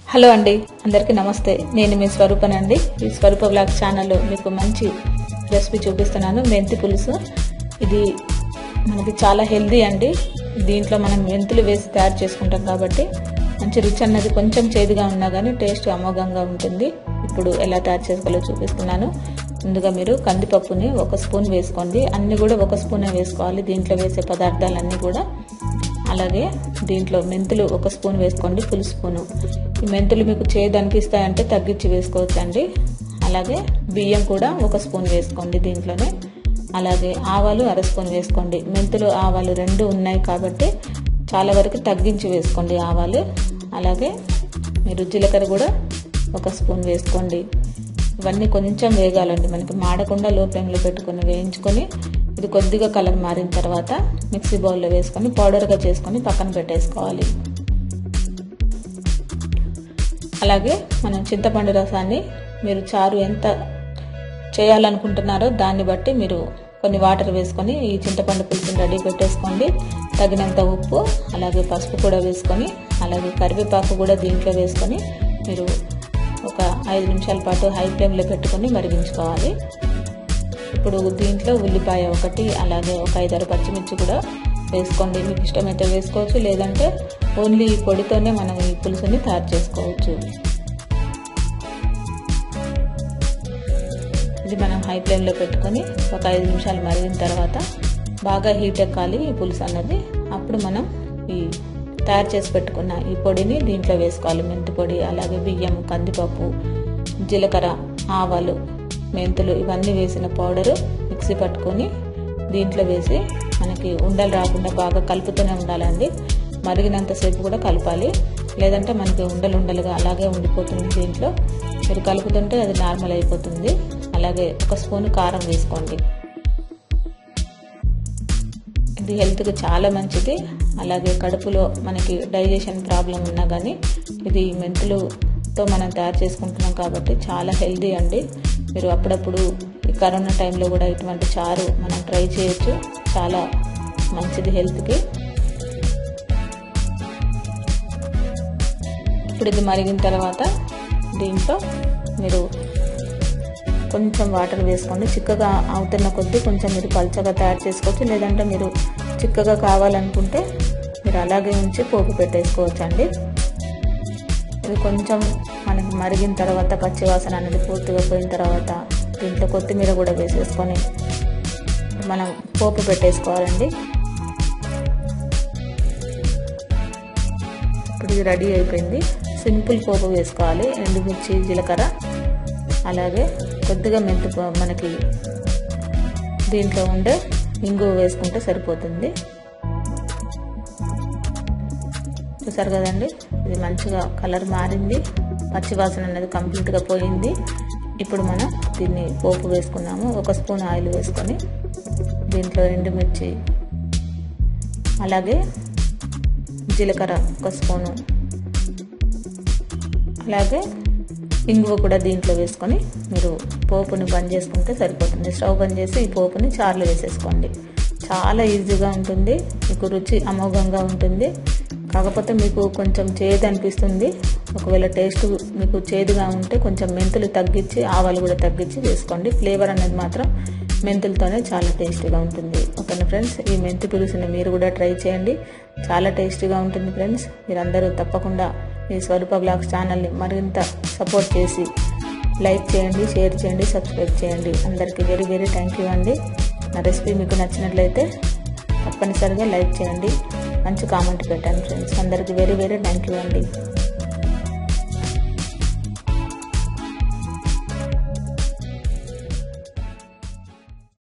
hello అండి అందరికీ నమస్తే నేను మీ స్వరూపన్ అండి ఈ స్వరూప బ్లాగ్ ఛానల్లో మీకు మంచి రెసిపీ చూపిస్తున్నాను మెంతి పులుసు ఇది మనకి చాలా హెల్దీ అండి దీంట్లో మనం మెంతులు వేసి తయారు చేసుకుంటాం కాబట్టి మంచి రుచి అన్నది కొంచెం చేదుగా ఉన్నా కానీ టేస్ట్ అమోఘంగా ఉంటుంది ఇప్పుడు ఎలా తయారు చేసుకోవాలో చూపిస్తున్నాను ముందుగా మీరు కందిపప్పుని ఒక స్పూన్ వేసుకోండి అన్ని కూడా ఒక స్పూనే వేసుకోవాలి దీంట్లో వేసే పదార్థాలన్నీ కూడా అలాగే దీంట్లో మెంతులు ఒక స్పూన్ వేసుకోండి ఫుల్ స్పూను ఈ మెంతులు మీకు చేదు అనిపిస్తాయంటే తగ్గించి వేసుకోవచ్చండి అలాగే బియ్యం కూడా ఒక స్పూన్ వేసుకోండి దీంట్లోనే అలాగే ఆవాలు అర స్పూన్ వేసుకోండి మెంతులు ఆవాలు రెండు ఉన్నాయి కాబట్టి చాలా వరకు తగ్గించి వేసుకోండి ఆవాలు అలాగే మీరు జీలకర్ర కూడా ఒక స్పూన్ వేసుకోండి ఇవన్నీ కొంచెం వేగాలండి మనకి మాడకుండా లో ఫ్లేమ్లో పెట్టుకొని వేయించుకొని ఇది కొద్దిగా కలర్ మారిన తర్వాత మిక్సీ బౌల్లో వేసుకొని పౌడర్గా చేసుకొని పక్కన పెట్టేసుకోవాలి అలాగే మనం చింతపండు రసాన్ని మీరు చారు ఎంత చేయాలనుకుంటున్నారో దాన్ని బట్టి మీరు కొన్ని వాటర్ వేసుకొని ఈ చింతపండు పులుసుని రెడీ పెట్టేసుకోండి తగినంత ఉప్పు అలాగే పసుపు కూడా వేసుకొని అలాగే కరివేపాకు కూడా దీంట్లో వేసుకొని మీరు ఒక ఐదు నిమిషాల పాటు హై ఫ్లేమ్లో పెట్టుకొని మరిగించుకోవాలి ఇప్పుడు దీంట్లో ఉల్లిపాయ ఒకటి అలాగే ఒక ఐదారు పచ్చిమిర్చి కూడా వేసుకోండి మీకు ఇష్టమైతే వేసుకోవచ్చు లేదంటే ఓన్లీ ఈ పొడితోనే మనం ఈ పులుసుని తయారు చేసుకోవచ్చు ఇది మనం హై ఫ్లేమ్లో పెట్టుకొని ఒక ఐదు నిమిషాలు మరిగిన తర్వాత బాగా హీట్ ఎక్కాలి ఈ పులుసు అన్నది అప్పుడు మనం ఈ తయారు చేసి పెట్టుకున్న ఈ పొడిని దీంట్లో వేసుకోవాలి మెంతి పొడి అలాగే బియ్యం కందిపప్పు జీలకర్ర ఆవాలు మెంతులు ఇవన్నీ వేసిన పౌడరు మిక్సీ పట్టుకొని దీంట్లో వేసి మనకి ఉండలు రాకుండా బాగా కలుపుతూనే ఉండాలండి మరిగినంతసేపు కూడా కలపాలి లేదంటే మనకి ఉండలు ఉండలుగా అలాగే ఉండిపోతుంది దీంట్లో మీరు కలుపుతుంటే అది నార్మల్ అయిపోతుంది అలాగే ఒక స్పూన్ కారం వేసుకోండి ఇది హెల్త్కి చాలా మంచిది అలాగే కడుపులో మనకి డైజెషన్ ప్రాబ్లం ఉన్నా కానీ ఇది మెంతులుతో మనం తయారు చేసుకుంటున్నాం కాబట్టి చాలా హెల్దీ అండి మీరు అప్పుడప్పుడు ఈ కరోనా టైంలో కూడా ఇటువంటి చారు మనం ట్రై చేయొచ్చు చాలా మంచిది హెల్త్కి ఇప్పుడు ఇది మరిగిన తర్వాత దీంట్లో మీరు కొంచెం వాటర్ వేసుకోండి చిక్కగా అవుతున్న కొద్దీ కొంచెం మీరు పల్చగా తయారు చేసుకోవచ్చు లేదంటే మీరు చిక్కగా కావాలనుకుంటే మీరు అలాగే ఉంచి పోపు పెట్టేసుకోవచ్చు అండి ఇది కొంచెం మనకి మరిగిన తర్వాత పచ్చివాసన అనేది పూర్తిగా పోయిన తర్వాత దీంట్లో కొత్తిమీర కూడా వేసేసుకొని మనం పోపు పెట్టేసుకోవాలండి ఇప్పుడు ఇది రెడీ అయిపోయింది సింపుల్ పోపు వేసుకోవాలి ఎండుమిర్చి జీలకర్ర అలాగే కొద్దిగా మెంతి మనకి దీంట్లో ఉండే ఇంగు వేసుకుంటే సరిపోతుంది చూసారు కదండి ఇది మంచిగా కలర్ మారింది పచ్చివాసన అనేది కంప్లీట్గా పోయింది ఇప్పుడు మనం దీన్ని పోపు వేసుకున్నాము ఒక స్పూన్ ఆయిల్ వేసుకొని దీంట్లో ఎండుమిర్చి అలాగే జీలకర్ర ఒక స్పూను అలాగే ఇంగువ కూడా దీంట్లో వేసుకొని మీరు పోపుని బంద్ చేసుకుంటే సరిపోతుంది స్టవ్ బంద్ చేసి ఈ పోపుని చారులో వేసేసుకోండి చాలా ఈజీగా ఉంటుంది మీకు రుచి అమోఘంగా ఉంటుంది కాకపోతే మీకు కొంచెం చేదు అనిపిస్తుంది ఒకవేళ టేస్ట్ మీకు చేదుగా ఉంటే కొంచెం మెంతులు తగ్గించి ఆవాలు కూడా తగ్గించి వేసుకోండి ఫ్లేవర్ అనేది మాత్రం మెంతులతోనే చాలా టేస్టీగా ఉంటుంది ఓకేనా ఫ్రెండ్స్ ఈ మెంతి పులుసుని మీరు కూడా ట్రై చేయండి చాలా టేస్టీగా ఉంటుంది ఫ్రెండ్స్ మీరందరూ తప్పకుండా ఈ స్వరూప బ్లాగ్స్ ఛానల్ని మరింత సపోర్ట్ చేసి లైక్ చేయండి షేర్ చేయండి సబ్స్క్రైబ్ చేయండి అందరికీ వెరీ వెరీ థ్యాంక్ యూ అండి నా రెసిపీ మీకు నచ్చినట్లయితే తప్పనిసరిగా లైక్ చేయండి మంచి కామెంట్ పెట్టండి ఫ్రెండ్స్ అందరికీ వెరీ వెరీ థ్యాంక్ యూ అండి